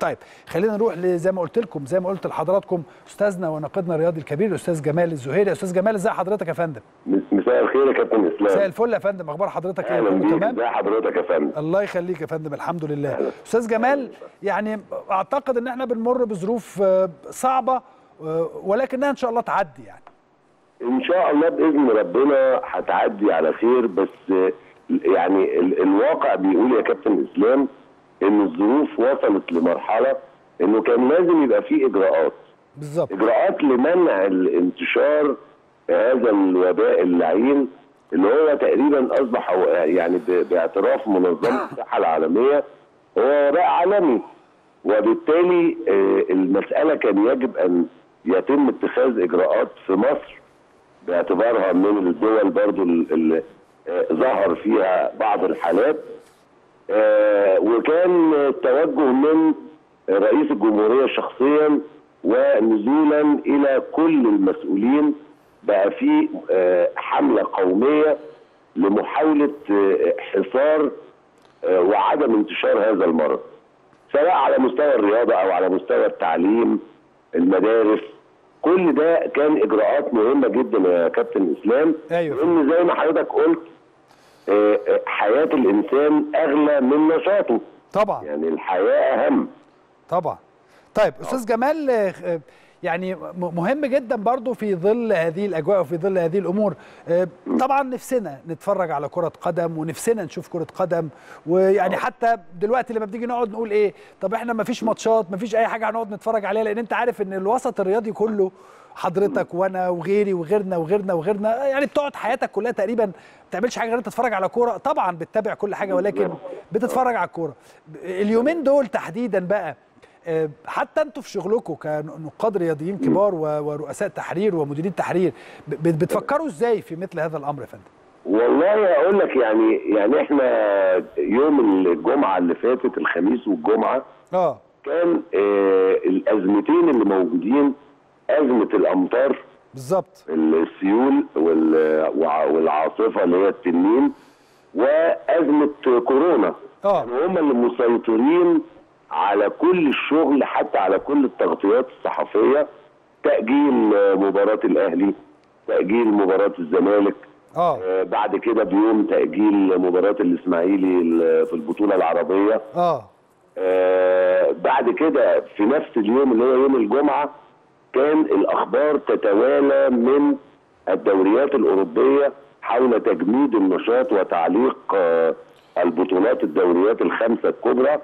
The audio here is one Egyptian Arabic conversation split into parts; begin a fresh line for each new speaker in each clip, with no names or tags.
طيب خلينا نروح زي ما قلت لكم زي ما قلت لحضراتكم استاذنا وناقدنا الرياضي الكبير الاستاذ جمال الزهيري استاذ جمال ازي حضرتك يا فندم
مساء الخير يا كابتن اسلام
مساء الفل يا فندم اخبار حضرتك ايه
اهلا
كله
بيك
تمام
ازي حضرتك يا فندم
الله يخليك يا فندم الحمد لله استاذ جمال يعني اعتقد ان احنا بنمر بظروف آه، صعبه آه، ولكنها ان شاء الله تعدي يعني
ان شاء الله باذن ربنا هتعدي على خير بس آه، يعني ال- الواقع بيقول يا كابتن اسلام ان الظروف وصلت لمرحله انه كان لازم يبقى في اجراءات
بالظبط
اجراءات لمنع الانتشار هذا الوباء اللعين اللي هو تقريبا اصبح هو- يعني ب- باعتراف منظمه الصحه العالميه هو وباء عالمي وبالتالي آه، المساله كان يجب ان يتم اتخاذ اجراءات في مصر باعتبارها من الدول برضو اللي ظهر فيها بعض الحالات آه، وكان التوجه من رئيس الجمهورية شخصيا ونزولا إلى كل المسؤولين بقى في آه، حملة قومية لمحاولة آه، حصار آه، وعدم انتشار هذا المرض سواء على مستوى الرياضة أو على مستوى التعليم المدارس كل ده كان إجراءات مهمة جدا يا كابتن إسلام
أيوة.
لأن زي ما حضرتك قلت آه، آه، حياة الإنسان أغلى من نشاطه
طبعا
يعني الحياة أهم
طبعا طيب استاذ جمال آه، يعني م- مهم جدا برضو في ظل هذه الاجواء وفي ظل هذه الامور آه، طبعا نفسنا نتفرج على كره قدم ونفسنا نشوف كره قدم ويعني حتى دلوقتي لما بنيجي نقعد نقول ايه طب احنا ما فيش ماتشات ما فيش اي حاجه هنقعد نتفرج عليها لان انت عارف ان الوسط الرياضي كله حضرتك وانا وغيري وغيرنا وغيرنا وغيرنا يعني بتقعد حياتك كلها تقريبا ما بتعملش حاجه غير انت تتفرج على كوره طبعا بتتابع كل حاجه ولكن بتتفرج على الكوره اليومين دول تحديدا بقى آه، حتى انتوا في شغلكم كنقاد رياضيين كبار و- ورؤساء تحرير ومديرين تحرير ب- ب- بتفكروا ازاي في مثل هذا الامر يا فندم؟
والله اقول لك يعني يعني احنا يوم الجمعه اللي فاتت الخميس والجمعه
اه
كان آه الازمتين اللي موجودين ازمه الامطار
بالظبط
السيول وال- وع- والعاصفه اللي هي التنين وازمه كورونا
اه
كانوا هم اللي مسيطرين على كل الشغل حتى على كل التغطيات الصحفيه تاجيل آه، مباراه الاهلي تاجيل مباراه الزمالك
اه
آه، بعد كده بيوم تاجيل مباراه الاسماعيلي ال- في البطوله العربيه
اه
آه، بعد كده في نفس اليوم اللي هو يوم الجمعه كان الاخبار تتوالى من الدوريات الاوروبيه حول تجميد النشاط وتعليق آه، البطولات الدوريات الخمسه الكبرى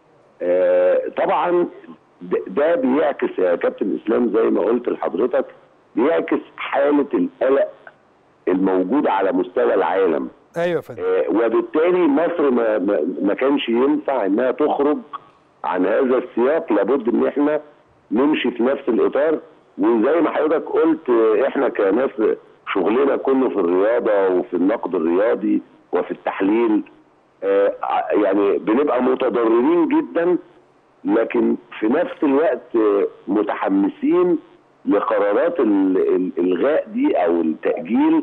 آه، طبعا ده- ده بيعكس يا كابتن اسلام زي ما قلت لحضرتك بيعكس حاله القلق الموجوده على مستوى العالم
ايوه يا فندم
آه، وبالتالي مصر ما, ما, ما كانش ينفع انها تخرج عن هذا السياق لابد ان احنا نمشي في نفس الاطار وزي ما حضرتك قلت آه، احنا كناس شغلنا كله في الرياضه وفي النقد الرياضي وفي التحليل آه، ع- يعني بنبقى متضررين جدا لكن في نفس الوقت آه، متحمسين لقرارات ال- ال- الالغاء دي او التاجيل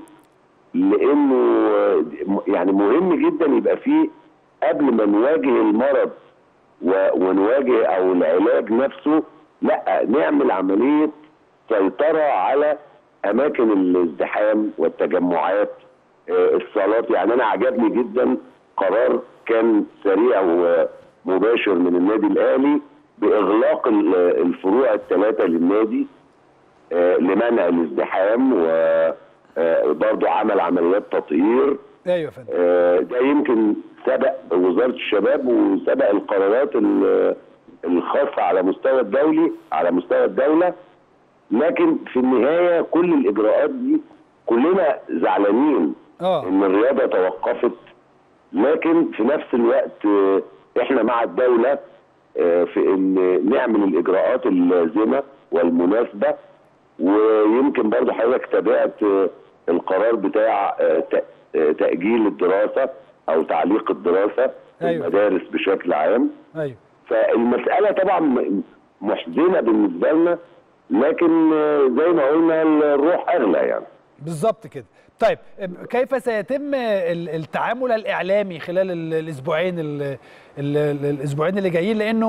لانه يعني مهم جدا يبقى فيه قبل ما نواجه المرض و- ونواجه او العلاج نفسه لا نعمل عمليه سيطره على اماكن الازدحام والتجمعات آه، الصالات يعني انا عجبني جدا قرار كان سريع ومباشر من النادي الاهلي باغلاق ال- الفروع الثلاثه للنادي آه، لمنع الازدحام وبرضه عمل عمليات تطهير
ايوه يا فندم
آه، ده يمكن سبق وزاره الشباب وسبق القرارات ال- الخاصه على مستوى الدولي على مستوى الدوله لكن في النهايه كل الاجراءات دي كلنا زعلانين
اه
ان الرياضه توقفت لكن في نفس الوقت آه، احنا مع الدوله آه، في ان نعمل الاجراءات اللازمه والمناسبه ويمكن برضو حضرتك تابعت آه، القرار بتاع آه، ت- آه، تاجيل الدراسه او تعليق الدراسه في
أيوة.
المدارس بشكل عام
ايوه
فالمساله طبعا م- محزنه بالنسبه لنا لكن آه، زي ما قلنا الروح اغلى يعني
بالظبط كده طيب كيف سيتم ال- التعامل الاعلامي خلال ال- الاسبوعين ال- ال- ال- الاسبوعين اللي جايين لانه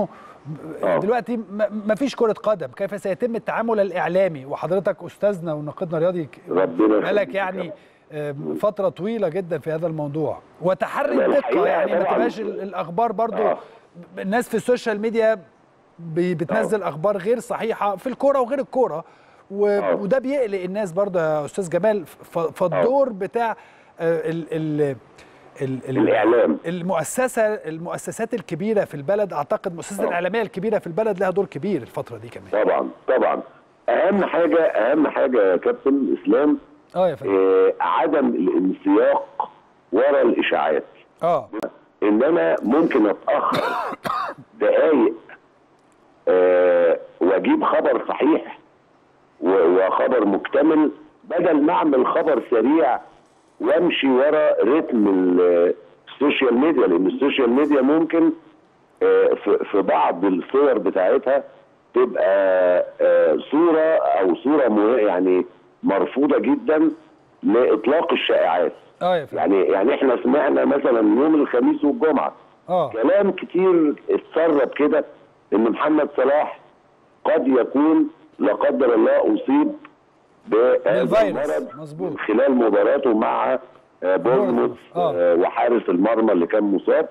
آه.
دلوقتي ما فيش كره قدم كيف سيتم التعامل الاعلامي وحضرتك استاذنا وناقدنا الرياضي
ربنا
بقالك
يخليك.
يعني آه، فتره طويله جدا في هذا الموضوع وتحري
لا،
الدقه
الحقيقة
يعني ما
طبعاً.
تبقاش ال- الاخبار برضو
آه.
الناس في السوشيال ميديا بي- بتنزل اخبار غير صحيحه في الكوره وغير الكوره و-
آه.
وده بيقلق الناس برضو يا استاذ جمال ف- فالدور بتاع آه، ال ال ال- ال-
الإعلام.
المؤسسه المؤسسات الكبيره في البلد اعتقد المؤسسات
آه.
الاعلاميه الكبيره في البلد لها دور كبير الفتره دي كمان
طبعا طبعا اهم حاجه اهم حاجه يا كابتن اسلام
اه يا فندم
آه عدم الانسياق ورا الاشاعات
اه
ان انا ممكن اتاخر دقايق آه واجيب خبر صحيح و- وخبر مكتمل بدل ما اعمل خبر سريع وامشي ورا رتم ال- السوشيال ميديا لان السوشيال ميديا ممكن آه، في في بعض الصور بتاعتها تبقى آه، صوره او صوره مه- يعني مرفوضه جدا لاطلاق الشائعات
اه يا فندم
يعني يعني احنا سمعنا مثلا يوم الخميس والجمعه
اه
كلام كتير اتسرب كده ان محمد صلاح قد يكون لا قدر الله اصيب بهذا
بالفيروس،
المرض
مظبوط.
من خلال مباراته مع آه، بورنموث
آه.
آه، وحارس المرمى اللي كان مصاب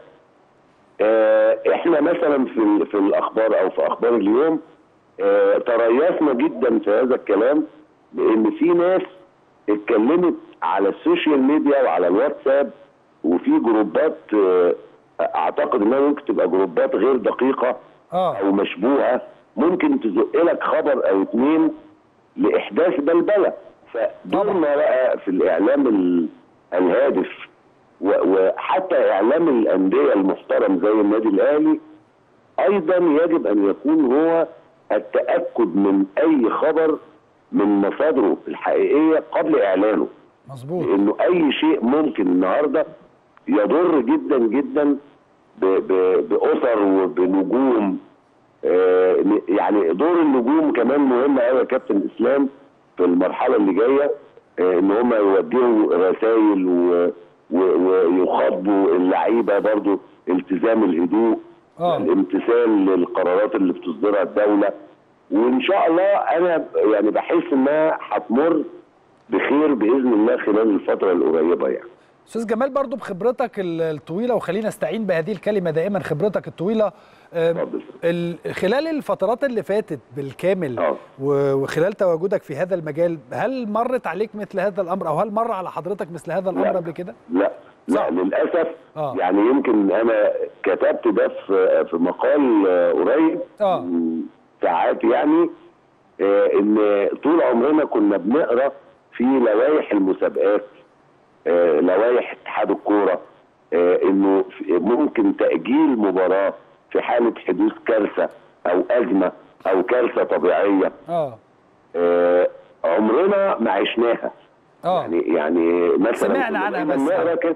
آه، احنا مثلا في ال- في الاخبار او في اخبار اليوم آه، تريثنا جدا في هذا الكلام لان في ناس اتكلمت على السوشيال ميديا وعلى الواتساب وفي جروبات آه، اعتقد انها ممكن تبقى جروبات غير دقيقه
اه
او مشبوهه ممكن تزق لك خبر او اتنين لاحداث بلبله فدورنا بقى في الاعلام ال- الهادف و- وحتى اعلام الانديه المحترم زي النادي الاهلي ايضا يجب ان يكون هو التاكد من اي خبر من مصادره الحقيقيه قبل اعلانه
مظبوط
لانه اي شيء ممكن النهارده يضر جدا جدا ب- ب- باسر وبنجوم آه، يعني دور النجوم كمان مهم قوي يا كابتن اسلام في المرحله اللي جايه آه، ان هم يوجهوا رسائل و- و- ويخاطبوا اللعيبه برضو التزام الهدوء
آه.
الامتثال للقرارات اللي بتصدرها الدوله وان شاء الله انا يعني بحس انها هتمر بخير باذن الله خلال الفتره القريبه يعني
استاذ جمال برضو بخبرتك ال- الطويله وخلينا نستعين بهذه الكلمه دائما خبرتك الطويله آم،
اتفضل.
ال- خلال الفترات اللي فاتت بالكامل
آه.
و- وخلال تواجدك في هذا المجال هل مرت عليك مثل هذا الامر او هل مر على حضرتك مثل هذا الامر
لا.
قبل كده؟
لا
صح.
لا للاسف
آه.
يعني يمكن انا كتبت ده في في مقال آه، قريب
آه.
من ساعات يعني آه، ان طول عمرنا كنا بنقرا في لوائح المسابقات آه، لوائح اتحاد الكوره آه، انه في- ممكن تاجيل مباراه في حاله حدوث كارثه او ازمه او كارثه طبيعيه
اه
آه، عمرنا ما عشناها
اه
يعني يعني مثلا
سمعنا
كنا
عنها
دايماً
بس.
نقرا كده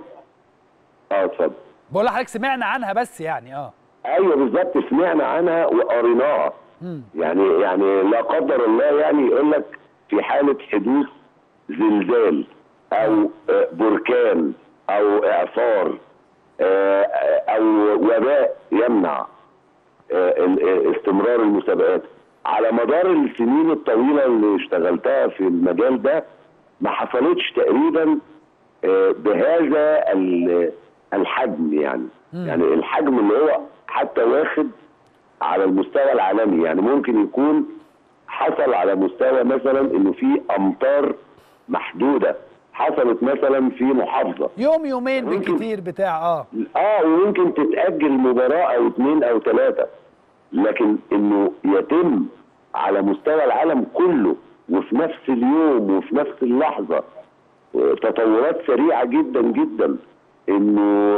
اه اتفضل
بقول لحضرتك سمعنا عنها بس يعني اه
ايوه بالظبط سمعنا عنها وقريناها
مم.
يعني يعني لا قدر الله يعني يقول لك في حاله حدوث زلزال او آه، بركان او اعصار آه، او وباء يمنع آه، ال- آه، استمرار المسابقات على مدار السنين الطويله اللي اشتغلتها في المجال ده ما حصلتش تقريبا آه، بهذا ال- الحجم يعني يعني الحجم اللي هو حتى واخد على المستوى العالمي يعني ممكن يكون حصل على مستوى مثلا انه في امطار محدوده حصلت مثلا في محافظه
يوم يومين
ممكن.
بالكثير بتاع اه
اه ويمكن تتاجل مباراه او اثنين او ثلاثه لكن انه يتم على مستوى العالم كله وفي نفس اليوم وفي نفس اللحظه آه، تطورات سريعه جدا جدا انه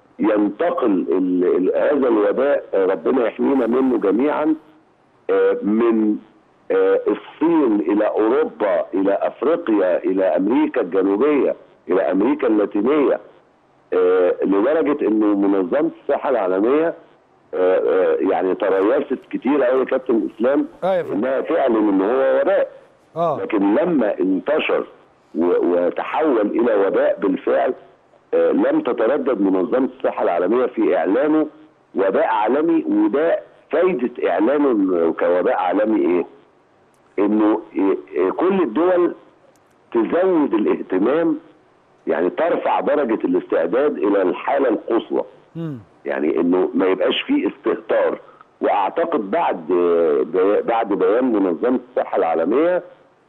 ينتقل ال- ال- هذا الوباء آه، ربنا يحمينا منه جميعا آه، من آه، الصين الى اوروبا الى افريقيا الى امريكا الجنوبيه الى امريكا اللاتينيه آه، لدرجه انه منظمه الصحه العالميه آه، آه، يعني تريثت كتير قوي يا كابتن اسلام
اه يا فندم
انها تعلن ان هو وباء
اه
لكن لما انتشر و- وتحول الى وباء بالفعل آه، لم تتردد منظمه الصحه العالميه في اعلانه وباء عالمي وده فايده اعلانه كوباء عالمي ايه؟ انه إيه- إيه كل الدول تزود الاهتمام يعني ترفع درجه الاستعداد الى الحاله القصوى
مم.
يعني انه ما يبقاش فيه استهتار واعتقد بعد بعد بيان منظمه الصحه العالميه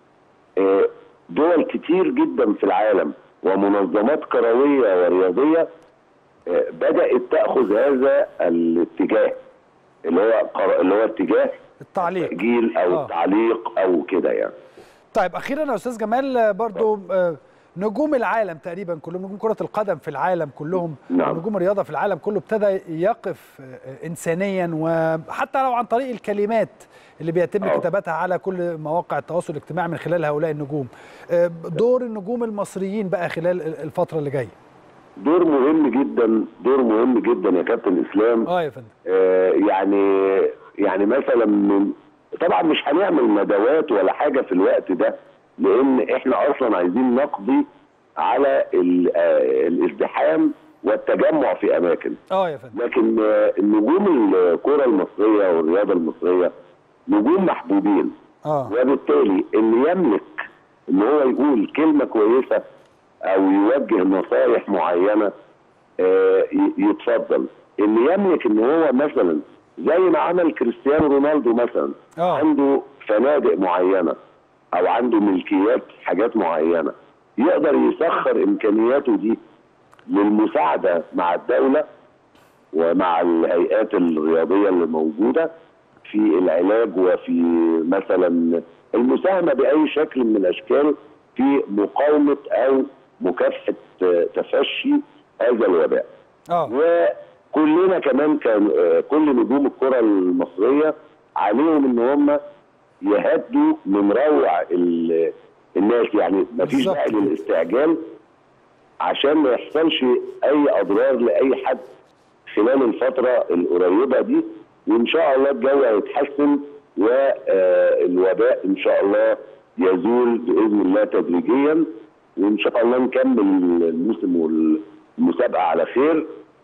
آه، دول كتير جدا في العالم ومنظمات كرويه ورياضيه آه، بدات تاخذ هذا الاتجاه اللي هو قر- اللي هو اتجاه
التعليق
التاجيل او
آه.
التعليق او كده يعني
طيب اخيرا يا استاذ جمال آه، برضو آه، نجوم العالم تقريبا كلهم نجوم كره القدم في العالم كلهم
نعم.
نجوم الرياضه في العالم كله ابتدى يقف آه، انسانيا وحتى لو عن طريق الكلمات اللي بيتم
آه.
كتابتها على كل مواقع التواصل الاجتماعي من خلال هؤلاء النجوم آه، دور النجوم المصريين بقى خلال الفتره اللي جايه
دور مهم جدا دور مهم جدا يا كابتن اسلام
اه يا فندم
آه، يعني يعني مثلا من طبعا مش هنعمل ندوات ولا حاجه في الوقت ده لان احنا اصلا عايزين نقضي على ال- آه، الازدحام والتجمع في اماكن
اه يا فندم
لكن آه، نجوم الكره المصريه والرياضه المصريه نجوم محبوبين
اه
وبالتالي اللي يملك ان هو يقول كلمه كويسه او يوجه نصايح معينه آه، ي- يتفضل اللي يملك ان هو مثلا زي ما عمل كريستيانو رونالدو مثلا
آه.
عنده فنادق معينه او عنده ملكيات حاجات معينه يقدر يسخر امكانياته دي للمساعده مع الدوله ومع الهيئات الرياضيه اللي موجوده في العلاج وفي مثلا المساهمه باي شكل من الاشكال في مقاومه او مكافحه آه، تفشي هذا الوباء.
اه
وكلنا كمان كان آه، كل نجوم الكره المصريه عليهم ان هم يهدوا من روع ال- الناس يعني مفيش
بالظبط
داعي
كده.
للاستعجال عشان ما يحصلش اي اضرار لاي حد خلال الفتره القريبه دي وان شاء الله الجو هيتحسن والوباء ان شاء الله يزول باذن الله تدريجيا وان شاء الله نكمل الموسم والمسابقه على خير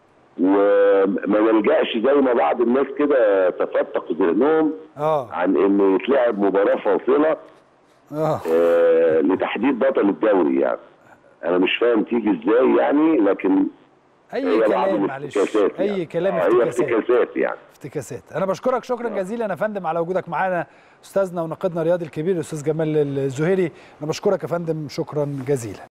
وما نلجاش زي ما بعض الناس كده تفتق ذهنهم
اه
عن انه يتلعب مباراه فاصله
اه
آه، لتحديد بطل الدوري يعني انا مش فاهم تيجي ازاي يعني لكن
اي
هي بعض
كلام معلش
الافتكاسات
اي
يعني.
كلام
آه، هي
افتكاسات
افتكاسات يعني
افتكاسات انا بشكرك شكرا جزيلا يا فندم على وجودك معانا استاذنا وناقدنا الرياضي الكبير الاستاذ جمال الزهيري انا بشكرك يا فندم شكرا جزيلا